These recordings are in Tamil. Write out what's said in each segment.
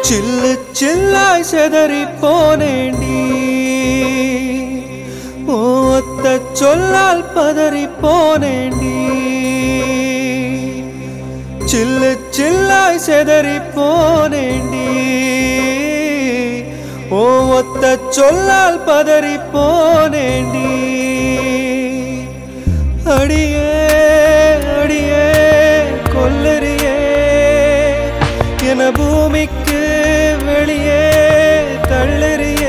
சில்லு சில்லாய் செதறி போனேண்டி ஓ ஒத்த சொல்லால் பதறி போனேண்டி சில்லு சில்லாய் செதறி போனேண்டி ஓ ஒத்த சொல்லால் பதறி போனேண்டி அடியே அடியே கொல்லறியே என பூமிக்கு வெளியே தள்ளறியே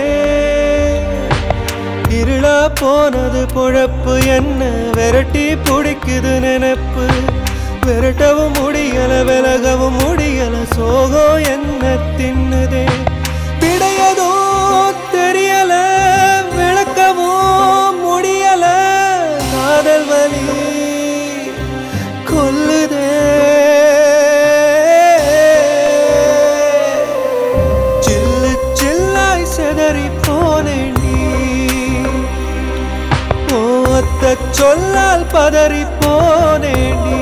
இருளா போனது பொழப்பு என்ன விரட்டி பிடிக்குது நினைப்பு விரட்டவும் முடியல விலகவும் முடியல சோகம் என்ன தின்னுதே விடையதோ தெரியல விளக்கவும் முடியல காதல் வலி கொல்லுதே சில்லு சில்லாய் செதறி போனேண்டி ஓத்த சொல்லால் பதறி போனேண்டி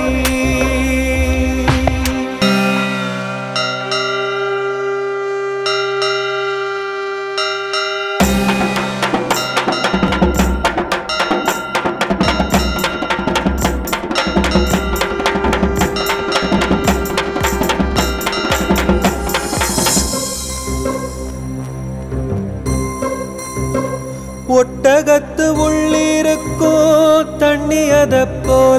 ஒட்டகத்து உள்ளிருக்கோ தண்ணி அத போல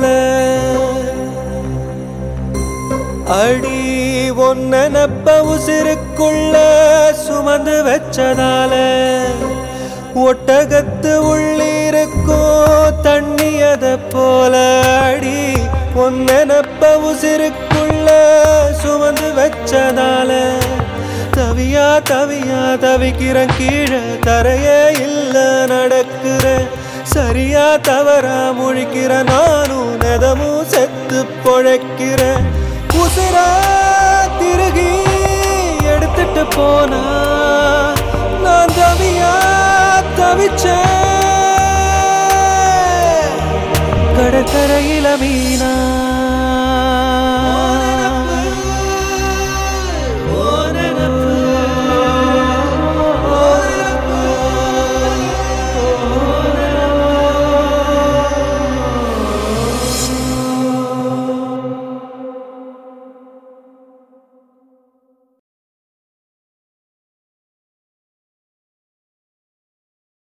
அடி ஒன்னப்ப உசிருக்குள்ள சுமந்து வச்சதால ஒட்டகத்து உள்ளிருக்கோ தண்ணி அத போல அடி ஒன்னப்ப உசிருக்குள்ள சுமந்து வச்சதால தவியா தவியா தவிக்கிறேன் கீழே தரையே இல்ல நடக்கிறேன் சரியா தவறா முழிக்கிற நானும் நெதமும் செத்து பொழைக்கிறேன் உசுரா திருகி எடுத்துட்டு போனா நான் தவியா தவிச்சேன் கடற்கரையில மீனா